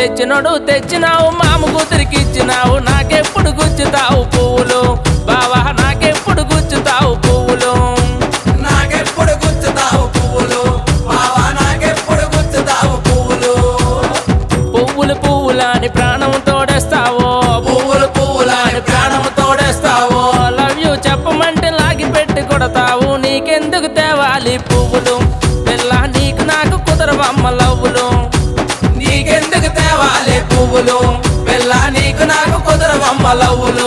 తెచ్చినోడు తెచ్చినావు మామ కూతురికి ఇచ్చినావు నాకెప్పుడు గుచ్చుతావు పువ్వులు బావా నాకెప్పుడు గుచ్చుతావు పువ్వులు నాకెప్పుడు గుచ్చుతావు పువ్వులు బావా నాకెప్పుడు గుచ్చుతావు పువ్వులు పువ్వులు పువ్వులు అని ప్రాణం తోడేస్తావో పువ్వులు పువ్వులని ప్రాణం తోడేస్తావు లవ్ యూ చెప్పమంటే లాగి పెట్టి కొడతావు నీకెందుకు తేవాలి పువ్వులు పిల్ల నీకు నాకు కుదరవమ్మ లవ్వులు నీకెందుకు తేవాలి పువ్వులు వెళ్ళ నీకు నాకు కుదరవమ్మ లవ్వులు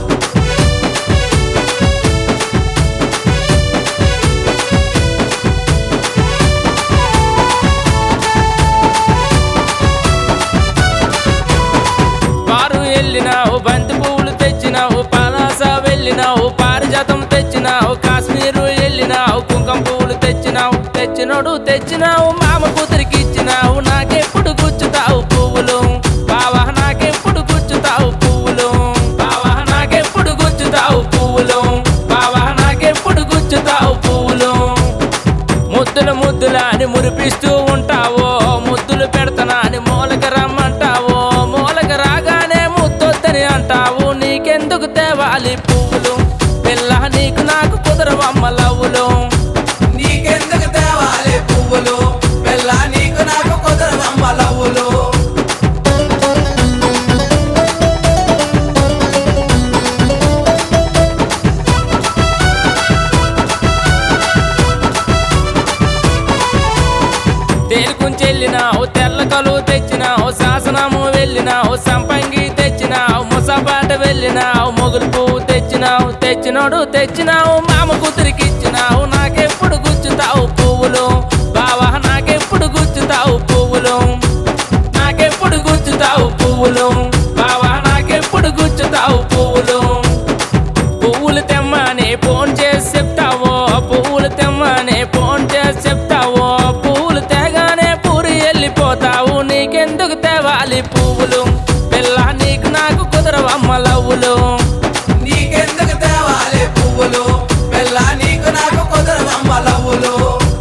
పారు వెళ్ళినావు బంతి పువ్వులు తెచ్చినావు పలాస వెళ్ళినావు పారిజాతం తెచ్చినావు కాశ్మీరు వెళ్ళినావు కుంకుమ పువ్వులు తెచ్చినావు తెచ్చినోడు తెచ్చినావు మామ కూతురికి ఇచ్చినావు నాకెప్పుడు గుచ్చుతావు పువ్వులు బావా నాకెప్పుడు గుచ్చుతావు పువ్వులు బావా నాకెప్పుడు గుచ్చుతావు పువ్వులు బావా నాకెప్పుడు గుచ్చుతావు పువ్వులు ముద్దులు ముద్దులా అని మురిపిస్తూ ఉంటావో ముద్దులు పెడతానా అని మూలక రమ్మంటావో మూలక రాగానే ముద్దొద్దని అంటావు నీకెందుకు తేవాలి పువ్వులు పిల్ల నీకు నాకు కుదరవమ్మ లవ్వులు నీకెందుకు తేవాలి పువ్వులు వెళ్ళ నీకు నాకు కుదరవమ్మ లవ్వులు తేలుకుంచి వెళ్ళినావు తెల్ల కలువు తెచ్చినావు శాసనము వెళ్ళినావు సంపంగి తెచ్చినావు ముసాబాట వెళ్ళినావు మొగులు పువ్వు తెచ్చినావు తెచ్చినోడు తెచ్చినావు మామ కూతురికి ఇచ్చినావు నాకెప్పుడు గుచ్చుతావు పువ్వులు బావా నాకెప్పుడు గుచ్చుతావు పువ్వులు నాకెప్పుడు గుచ్చుతావు పువ్వులు బావా నాకెప్పుడు గుచ్చుతావు పువ్వులు పువ్వులు తెమ్మని ఫోన్ చేసి చెప్తావో పువ్వులు తెమ్మని ఫోన్ చేసి చెప్తావో పువ్వులు తేగానే పూరి వెళ్ళిపోతావు నీకెందుకు తేవాలి పువ్వులు పిల్ల నీకు నాకు కుదరవమ్మ లవ్వులు నీకెందుకు తేవాలి పువ్వులు వెళ్ళ నీకు నాకు కుదరవమ్మ లవ్వులు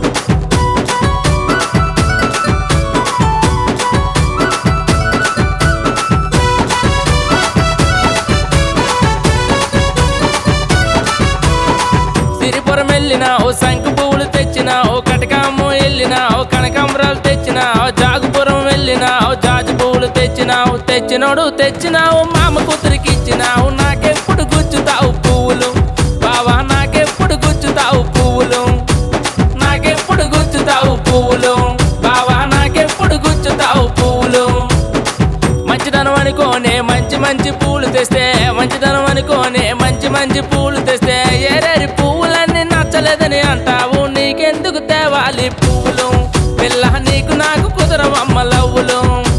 సిరిపురం వెళ్ళినావు శంకు పువ్వులు తెచ్చినావు కటకాము వెళ్ళినావు కనకాంబరాలు తెచ్చినావు జాగుపురం వెళ్ళినావు జాజి పువ్వులు తెచ్చినావు తెచ్చినోడు తెచ్చినావు మామ కూతురికి ఇచ్చినావు నాకెప్పుడు గుచ్చుతావు పువ్వులు బావా నాకెప్పుడు గుచ్చుతావు పువ్వులు నాకెప్పుడు గుచ్చుతావు పువ్వులు బావా నాకెప్పుడు గుచ్చుతావు పువ్వులు మంచిదనం అనుకోనే మంచి మంచి పూలు తెస్తే మంచిదనం అనుకోనే మంచి మంచి పూలు తెస్తే ఏరేరి పువ్వులన్నీ నచ్చలేదని అంటావు నీకెందుకు తేవాలి పువ్వులు పిల్ల నీకు నాకు కుదరవమ్మ లవ్వులు